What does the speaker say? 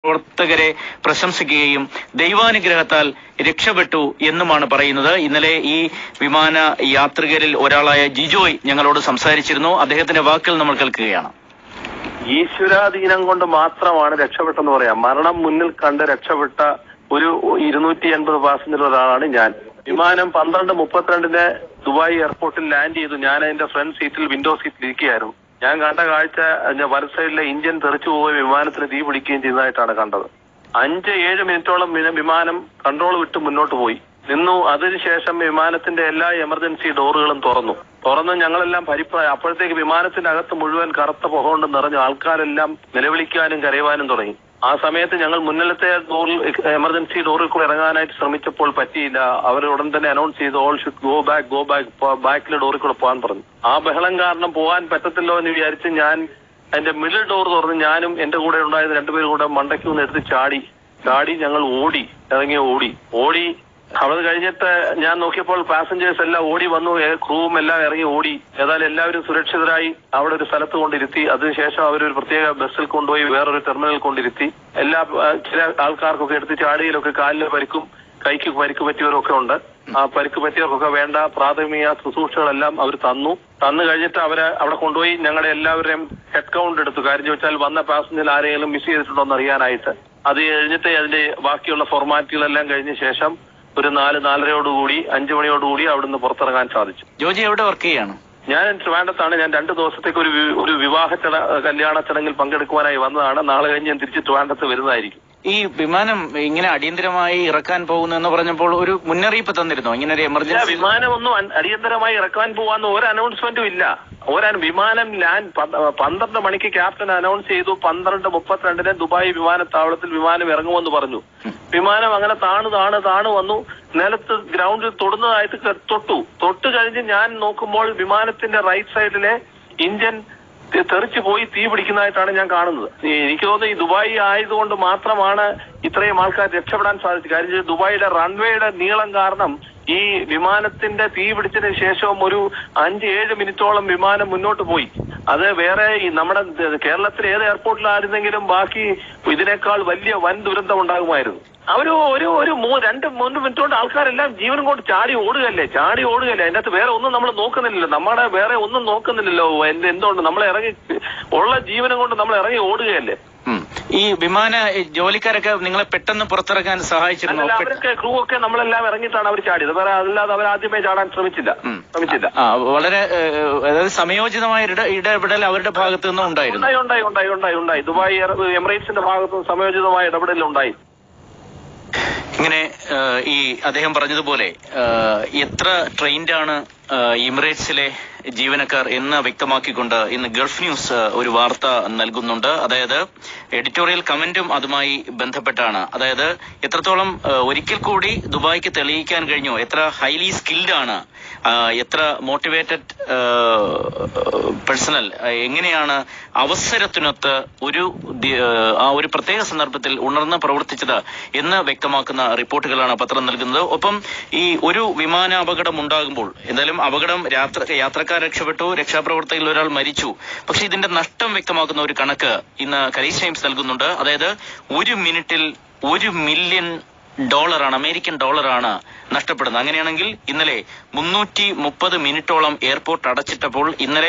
പ്രവർത്തകരെ പ്രശംസിക്കുകയും ദൈവാനുഗ്രഹത്താൽ രക്ഷപ്പെട്ടു എന്നുമാണ് പറയുന്നത് ഇന്നലെ ഈ വിമാന യാത്രികരിൽ ഒരാളായ ജിജോയ് ഞങ്ങളോട് സംസാരിച്ചിരുന്നു അദ്ദേഹത്തിന്റെ വാക്കുകൾ നമ്മൾ കേൾക്കുകയാണ് ഈശ്വരാധീനം കൊണ്ട് മാത്രമാണ് രക്ഷപ്പെട്ടെന്ന് പറയാം മരണം മുന്നിൽ കണ്ട് രക്ഷപ്പെട്ട ഒരു ഇരുന്നൂറ്റി എൺപത് പാസഞ്ചർ ഒരാളാണ് ഞാൻ വിമാനം പന്ത്രണ്ട് മുപ്പത്തിരണ്ടിന് ദുബായ് എയർപോർട്ടിൽ ലാൻഡ് ചെയ്തു ഞാൻ അതിന്റെ ഫ്രണ്ട് സീറ്റിൽ വിൻഡോ സീറ്റിൽ ഇരിക്കുകയായിരുന്നു ഞാൻ കണ്ട കാഴ്ച അതിന്റെ വലത് സൈഡിലെ ഇഞ്ചിൻ തെറിച്ചു പോവുകയും വിമാനത്തിന് തീ പിടിക്കുകയും ചെയ്തതായിട്ടാണ് കണ്ടത് അഞ്ച് ഏഴ് മിനിറ്റോളം വിന- വിമാനം കൺട്രോൾ വിട്ട് മുന്നോട്ട് പോയി നിന്നു അതിനുശേഷം വിമാനത്തിന്റെ എല്ലാ എമർജൻസി ഡോറുകളും തുറന്നു തുറന്ന് ഞങ്ങളെല്ലാം പരിപ്പായി അപ്പോഴത്തേക്ക് വിമാനത്തിന്റെ അകത്ത് മുഴുവൻ കറുത്ത പുക കൊണ്ട് നിറഞ്ഞു ആൾക്കാരെല്ലാം നിലവിളിക്കാനും കരയുവാനും തുടങ്ങി ആ സമയത്ത് ഞങ്ങൾ മുന്നിലത്തെ ഡോറിൽ എമർജൻസി ഡോറിൽ കൂടെ ഇറങ്ങാനായിട്ട് ശ്രമിച്ചപ്പോൾ പറ്റിയില്ല അവർ ഉടൻ തന്നെ അനൗൺസ് ചെയ്തു all should go back go back ബാക്കിലെ ഡോറിൽ കൂടെ പോകാൻ പറഞ്ഞു ആ ബഹളം കാരണം പോകാൻ പറ്റത്തില്ലോ എന്ന് വിചാരിച്ച് ഞാൻ അതിന്റെ മിഡിൽ ഡോർ തുറന്ന് ഞാനും എന്റെ കൂടെ ഉണ്ടായിരുന്ന രണ്ടുപേരും കൂടെ മണ്ടയ്ക്ക് നിന്ന് എടുത്ത് ചാടി ചാടി ഞങ്ങൾ ഓടി ഇറങ്ങി ഓടി ഓടി അവിടെ കഴിഞ്ഞിട്ട് ഞാൻ നോക്കിയപ്പോൾ പാസഞ്ചേഴ്സ് എല്ലാം ഓടി വന്നു ഏ- ക്രൂവും എല്ലാം ഇറങ്ങി ഓടി ഏതായാലും എല്ലാവരും സുരക്ഷിതരായി അവിടെ ഒരു സ്ഥലത്ത് കൊണ്ടിരുത്തി അതിനുശേഷം അവരൊരു പ്രത്യേക ബസ്സിൽ കൊണ്ടുപോയി വേറൊരു ടെർമിനൽ കൊണ്ടിരുത്തി എല്ലാ ആ, ചില ആൾക്കാർക്കൊക്കെ എടുത്ത് ചാടിയിലൊക്കെ കാലിന് പരിക്കും കൈക്ക് പരിക്ക് പറ്റിയവരൊക്കെ ഉണ്ട് ആ പരിക്ക് പറ്റിയവർക്കൊക്കെ വേണ്ട പ്രാഥമിക ശുശ്രൂഷകളെല്ലാം അവർ തന്നു തന്നു കഴിഞ്ഞിട്ട് അവരെ അവിടെ കൊണ്ടുപോയി ഞങ്ങളുടെ എല്ലാവരുടെയും ഹെഡ് കൗണ്ട് എടുത്തു കാര്യം ചോദിച്ചാൽ വന്ന പാസഞ്ചർ ആരെങ്കിലും മിസ് ചെയ്തിട്ടുണ്ടോ എന്ന് അറിയാനായിട്ട് അത് കഴിഞ്ഞിട്ട് അതിന്റെ ബാക്കിയുള്ള ഫോർമാലിറ്റികളെല്ലാം കഴിഞ്ഞ ശേഷം ഒരു നാല് നാലരയോടുകൂടി അഞ്ചു മണിയോടുകൂടി അവിടുന്ന് പുറത്തിറങ്ങാൻ സാധിച്ചു ജോജി എവിടെ വർക്ക് ചെയ്യാണ് ഞാൻ ട്രിവാൻഡത്താണ് ഞാൻ രണ്ട് ദിവസത്തേക്ക് ഒരു വി- ഒരു വിവാഹ ചട കല്യാണ ചടങ്ങിൽ പങ്കെടുക്കുവാനായി വന്നതാണ് നാളെ കഴിഞ്ഞ് ഞാൻ തിരിച്ച് ട്രിവാൻഡത്ത് വരുന്നതായിരിക്കും ഈ വിമാനം ഇങ്ങനെ അടിയന്തരമായി ഇറക്കാൻ പോകുന്നു എന്ന് പറഞ്ഞപ്പോൾ ഒരു മുന്നറിയിപ്പ് തന്നിരുന്നോ ഇങ്ങനെ ഒരു ഇല്ല എമർജൻസി വിമാനമൊന്നും അൻ- അടിയന്തരമായി ഇറക്കാൻ പോവാന്ന് ഒരു അനൗൺസ്മെന്റും ഇല്ല ഒരു വിമാനം ലാൻഡ് പ- പന്ത്രണ്ട് മണിക്ക് ക്യാപ്റ്റൻ അനൗൺസ് ചെയ്തു പന്ത്രണ്ട് മുപ്പത്തിരണ്ടിന് ദുബായ് വിമാനത്താവളത്തിൽ വിമാനം ഇറങ്ങുമെന്ന് പറഞ്ഞു വിമാനം അങ്ങനെ താണു താണു താണു വന്നു നിലത്ത് ഗ്രൗണ്ടിൽ തൊടുന്നതായിട്ട് ക- തൊട്ടു തൊട്ട് കഴിഞ്ഞ് ഞാൻ നോക്കുമ്പോൾ വിമാനത്തിന്റെ റൈറ്റ് സൈഡിലെ ഇഞ്ചൻ തെ- തെറിച്ചു പോയി തീ പിടിക്കുന്നതായിട്ടാണ് ഞാൻ കാണുന്നത് ഈ എനിക്ക് തോന്നുന്നു ഈ ദുബായ് ആയതുകൊണ്ട് മാത്രമാണ് ഇത്രയും ആൾക്കാർ രക്ഷപ്പെടാൻ സാധിച്ചത് കാര്യം വെച്ചാൽ ദുബായിയുടെ റൺവേയുടെ നീളം കാരണം ഈ വിമാനത്തിന്റെ തീ പിടിച്ചതിന് ശേഷവും ഒരു അഞ്ച് ഏഴ് മിനിറ്റോളം വിമാനം മുന്നോട്ട് പോയി അത് വേറെ ഈ നമ്മുടെ ദ- കേരളത്തിലെ ഏത് എയർപോർട്ടിലായിരുന്നെങ്കിലും ബാക്കി ഇതിനേക്കാൾ വലിയ വൻ ദുരന്തം ഉണ്ടാകുമായിരുന്നു അവര് ഒരു ഒരു മൂ രണ്ട് മൂന്ന് മിനിറ്റ് കൊണ്ട് ആൾക്കാരെല്ലാം ജീവനും കൊണ്ട് ചാടി ഓടുകയല്ലേ ചാടി ഓടുകയല്ലേ അതിനകത്ത് വേറെ ഒന്നും നമ്മൾ നോക്കുന്നില്ലല്ലോ നമ്മുടെ വേറെ ഒന്നും നോക്കുന്നില്ലല്ലോ എന്ത് എന്തുകൊണ്ട് നമ്മൾ ഇറങ്ങി ഉള്ള ജീവനം കൊണ്ട് നമ്മൾ ഇറങ്ങി ഓടുകയല്ലേ ഉം. ഈ വിമാന ജോലിക്കാരൊക്കെ നിങ്ങളെ പെട്ടെന്ന് പുറത്തിറക്കാൻ സഹായിച്ചിരുന്നോ അല്ല പെട്ട- അവരൊക്കെ ക്രൂ ഒക്കെ നമ്മളെല്ലാം ഇറങ്ങിയിട്ടാണ് അവർ ചാടിയത് വേറെ അല്ലാതെ അവർ ആദ്യമേ ചാടാൻ ശ്രമിച്ചില്ല ഉം. ശ്രമിച്ചില്ല ആ വളരെ ഏഹ്, അതായത് സമയോചിതമായ ഇട- ഇടപെടൽ അവരുടെ ഭാഗത്തു നിന്നും ഉണ്ടായിരുന്നു ഉണ്ടായി ഉണ്ടായി ഉണ്ടായി ഉണ്ടായി ഉണ്ടായി ദുബായ് എയർ- എമിറേറ്റ്സിന്റെ ഭാഗത്ത് സമയോചിതമായ ഇടപെടൽ ഉണ്ടായി ഇങ്ങനെ ഏഹ്, ഈ അദ്ദേഹം പറഞ്ഞതുപോലെ ഏഹ്, എത്ര ട്രെയിൻഡ് ആണ് ഏഹ്, എമിറേറ്റ്സിലെ ജീവനക്കാർ എന്ന് വ്യക്തമാക്കിക്കൊണ്ട് ഇന്ന് ഗൾഫ് ന്യൂസ് ഏഹ്, ഒരു വാർത്ത നൽകുന്നുണ്ട് അതായത് എഡിറ്റോറിയൽ കമന്റും അതുമായി ബന്ധപ്പെട്ടാണ് അതായത് എത്രത്തോളം ഏഹ്, ഒരിക്കൽ കൂടി ദുബായ്ക്ക് തെളിയിക്കാൻ കഴിഞ്ഞു എത്ര ഹൈലി സ്കിൽഡ് ആണ് ആഹ്, എത്ര മോട്ടിവേറ്റഡ് പേഴ്സണൽ എങ്ങനെയാണ് അവസരത്തിനൊത്ത് ഒരു ദി- ഏഹ്, ആ ഒരു പ്രത്യേക സന്ദർഭത്തിൽ ഉണർന്ന് പ്രവർത്തിച്ചത് എന്ന് വ്യക്തമാക്കുന്ന റിപ്പോർട്ടുകളാണ് പത്രം നൽകുന്നത് ഒപ്പം ഈ ഒരു വിമാനാപകടം ഉണ്ടാകുമ്പോൾ എന്തായാലും അപകടം യാത്ര യാത്രക്കാർ രക്ഷപ്പെട്ടു രക്ഷാപ്രവർത്തകരിൽ ഒരാൾ മരിച്ചു പക്ഷെ ഇതിന്റെ നഷ്ടം വ്യക്തമാക്കുന്ന ഒരു കണക്ക് ഇന്ന് കരീസ് ടൈംസ് നൽകുന്നുണ്ട് അതായത് ഒരു മിനിറ്റിൽ ഒരു മില്യൺ ഡോളറാണ് അമേരിക്കൻ ഡോളറാണ് നഷ്ടപ്പെടുന്നത് അങ്ങനെയാണെങ്കിൽ ഇന്നലെ മുന്നൂറ്റി മുപ്പത് മിനിറ്റോളം എയർപോർട്ട് അടച്ചിട്ടപ്പോൾ ഇന്നലെ